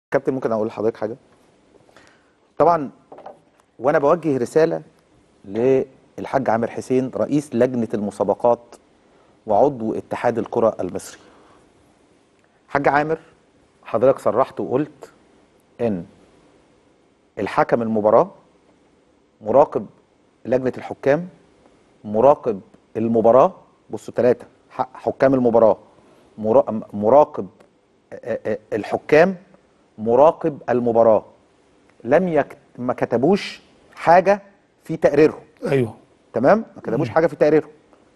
كابتن ممكن اقول لحضرتك حاجه طبعا وانا بوجه رساله للحاج عامر حسين رئيس لجنه المسابقات وعضو اتحاد الكره المصري حاج عامر حضرتك صرحت وقلت ان الحكم المباراه مراقب لجنه الحكام مراقب المباراه بصوا ثلاثه حكام المباراه مرا- مراقب آه، آه، الحكام مراقب المباراه لم يكت... ما كتبوش حاجه في تقريرهم ايوه تمام ما كتبوش حاجه في تقريرهم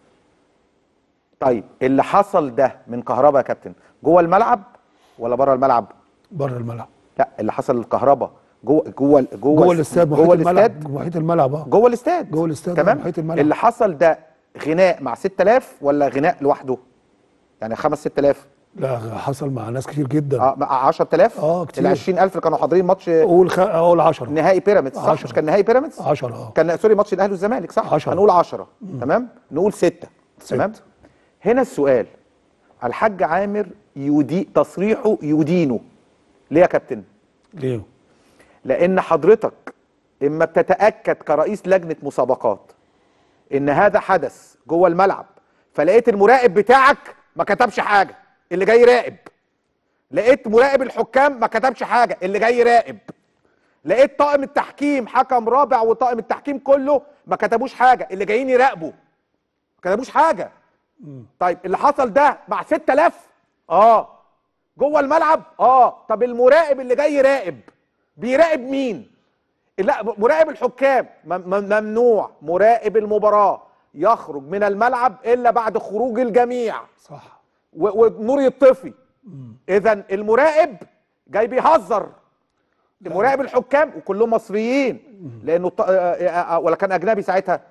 طيب اللي حصل ده من كهربا يا كابتن جوه الملعب ولا بره الملعب بره الملعب لا اللي حصل الكهربا جوه جوه جوه جوه الاستاد جوه محيط الاستاد الملعب محيط الملعب اه جوه الاستاد جوه الاستاد، تمام محيط الملعب. اللي حصل ده غناء مع 6000 ولا غناء لوحده يعني 5 6000 لا حصل مع ناس كتير جدا اه مع 10000 آه، كتير. ال 20000 اللي كانوا حاضرين ماتش قول خ... اقول 10 نهائي بيراميدز صح عشرة. مش كان نهائي بيراميدز 10 اه كان سوري ماتش الاهلي والزمالك صح عشرة. هنقول 10 تمام نقول 6 تمام ستة. هنا السؤال الحاج عامر يدي تصريحه يدينه ليه يا كابتن ليه؟ لان حضرتك اما بتتاكد كرئيس لجنه مسابقات ان هذا حدث جوه الملعب فلقيت المراقب بتاعك ما كتبش حاجه اللي جاي يراقب لقيت مراقب الحكام ما كتبش حاجه اللي جاي يراقب لقيت طاقم التحكيم حكم رابع وطاقم التحكيم كله ما كتبوش حاجه اللي جايين يراقبوا ما كتبوش حاجه طيب اللي حصل ده مع 6000 اه جوه الملعب اه طب المراقب اللي جاي يراقب بيراقب مين لا مراقب الحكام مم- مم- ممنوع مراقب المباراه يخرج من الملعب الا بعد خروج الجميع صح و- والنور يطفي اذا المراقب جاي بيهزر مراقب الحكام وكلهم مصريين لانه الط- آه، آه، آه، ولا كان اجنبي ساعتها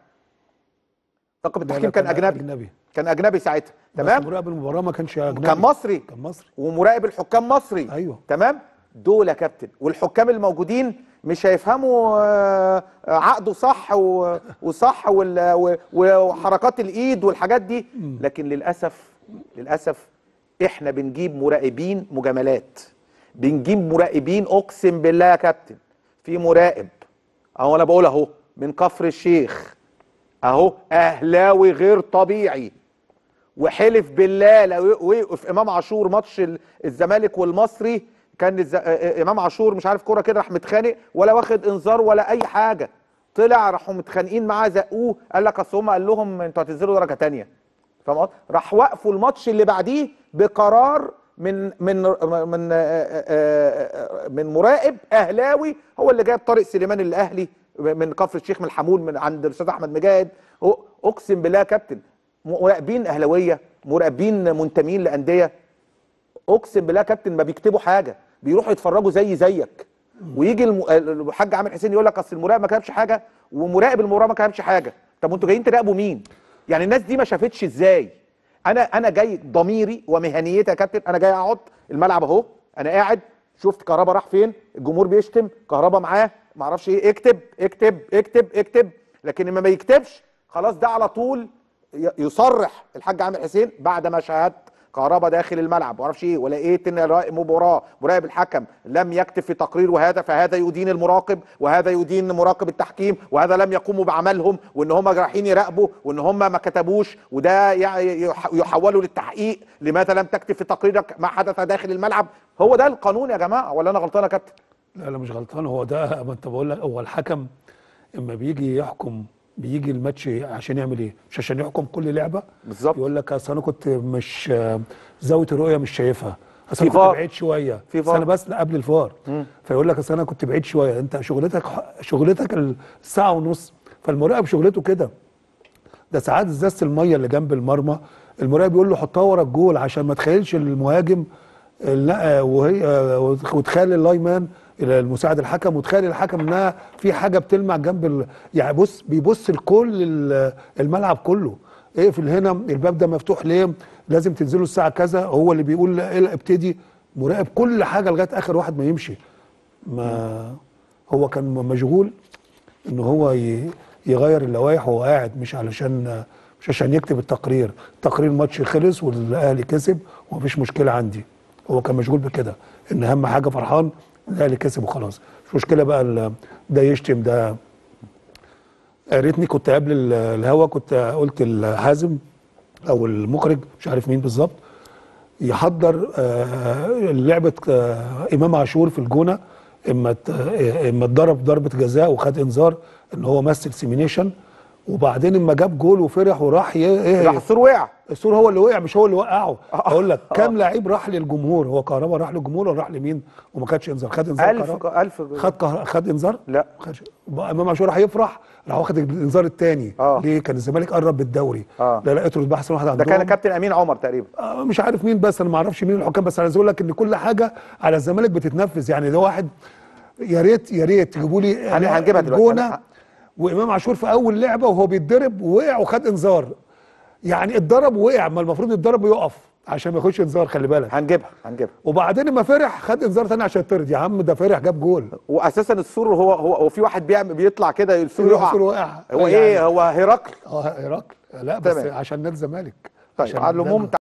طاقم لا، التحكيم لا، كان اجنبي اجنبي كان اجنبي ساعتها تمام تمام بس مراقب المباراه ما كانش اجنبي كان مصري كان مصري ومراقب الحكام مصري أيوة. تمام دول يا كابتن والحكام الموجودين مش هيفهموا آه، آه، عقده صح و- وصح وال- و- وحركات الايد والحاجات دي لكن للاسف للاسف احنا بنجيب مراقبين مجاملات بنجيب مراقبين اقسم بالله يا كابتن في مراقب اهو انا بقول اهو من كفر الشيخ اهو اهلاوي غير طبيعي وحلف بالله لو وقف امام عاشور ماتش ال- الزمالك والمصري كان الز... آه، آه، امام عاشور مش عارف كوره كده راح متخانق ولا واخد انذار ولا اي حاجه طلع راحوا متخانقين معاه زقوه قال لك اصل هم قال لهم انتوا هتنزلوا درجه تانية فاهم قصدي؟ راح وقفوا الماتش اللي بعديه بقرار من من من آه، آه، آه، من مراقب اهلاوي هو اللي جايب طارق سليمان الاهلي من كفر الشيخ من الحمول من عند الاستاذ احمد مجاهد هو- اقسم بالله يا كابتن مراقبين اهلاويه مراقبين منتمين لانديه اقسم بالله يا كابتن ما بيكتبوا حاجه بيروحوا يتفرجوا زي زيك ويجي الم- الحاج عامر حسين يقول لك اصل المراقب ما كتبش حاجه ومراقب المباراه ما كتبش حاجه طب وانتوا جايين تراقبوا مين يعني الناس دي ما شافتش ازاي انا انا جاي ضميري ومهنيتي يا كابتن انا جاي اقعد الملعب اهو انا قاعد شفت كهربا راح فين الجمهور بيشتم كهربا معاه ما اعرفش ايه اكتب اكتب اكتب اكتب لكن لما ما يكتبش خلاص ده على طول ي- يصرح الحاج عامر حسين بعد ما شاهدت كهربا داخل الملعب معرفش ايه ولقيت ان رائد مباراه مراقب الحكم لم يكتب في تقرير وهذا فهذا يدين المراقب وهذا يدين مراقب التحكيم وهذا لم يقوموا بعملهم وان هم رايحين يراقبوا وان هم ما كتبوش وده يع- يح- يحولوا للتحقيق لماذا لم تكتب في تقريرك ما حدث داخل الملعب هو ده القانون يا جماعه ولا انا غلطان يا كابتن لا لا مش غلطان هو ده ما انت بقول لك هو الحكم اما بيجي يحكم بيجي الماتش عشان يعمل ايه؟ مش عشان يحكم كل لعبه بالظبط. يقول لك اصل انا كنت مش زاويه الرؤيه مش شايفها اصل في انا كنت فار. بعيد شويه في أصل فار. انا بس لا قبل الفار فيقول لك اصل انا كنت بعيد شويه انت شغلتك شغلتك الساعه ونص فالمراقب شغلته كده ده ساعات ازازه الميه اللي جنب المرمى المراقب يقول له حطها ورا الجول عشان ما تخيلش المهاجم لا وهي وتخيل اللايمان الى المساعد الحكم وتخيل الحكم انها في حاجه بتلمع جنب ال... يعني بص بيبص لكل ال- الملعب كله اقفل هنا الباب ده مفتوح ليه لازم تنزلوا الساعه كذا هو اللي بيقول لا إيه، ابتدي مراقب كل حاجه لغايه اخر واحد ما يمشي ما هو كان مشغول ان هو ي- يغير اللوائح وهو قاعد مش علشان مش عشان يكتب التقرير تقرير الماتش خلص والاهلي كسب ومفيش مشكله عندي هو كان مشغول بكده ان اهم حاجه فرحان الاهلي كسب وخلاص مش مشكله بقى ال- ده يشتم ده يا ريتني كنت قبل ال- الهوا كنت قلت لحازم او المخرج مش عارف مين بالظبط يحضر آه، لعبه آه، امام عاشور في الجونه اما ت- آه، اما اتضرب ضربه جزاء وخد انذار ان هو مثل سيمينيشن وبعدين اما جاب جول وفرح وراح ي- ايه راح السور وقع السور هو اللي وقع مش هو اللي وقعه اقول لك كام لعيب راح للجمهور هو كهربا راح للجمهور ولا راح لمين وما خدش انذار خد انذار ألف كهربا ألف خد كهر... خد انذار لا. ما خدش بقى امام عاشور راح يفرح راح واخد الانذار الثاني آه. ليه كان الزمالك قرب بالدوري آه. لا لقيته بحث واحد ده عندهم كان كابتن امين عمر تقريبا آه، مش عارف مين بس انا ما اعرفش مين الحكام بس انا عايز اقول لك ان كل حاجه على الزمالك بتتنفذ يعني ده واحد يا ريت يا ريت تجيبوا لي هن- هنجيبها دلوقتي. جونه هن- وامام عاشور في اول لعبه وهو بيتضرب ووقع وخد انذار يعني اتضرب ووقع ما المفروض يتضرب ويقف عشان ما ياخدش انذار خلي بالك هنجيبها هنجيبها وبعدين لما فرح خد انذار تاني عشان يطرد يا عم ده فرح جاب جول واساسا السور هو هو, هو في واحد بيعمل بيطلع كده السور يروح يقع السور وقع. هو يعني- ايه هو هرقل اه هرقل لا بس تمام. عشان نادي الزمالك طيب عشان على العموم ده-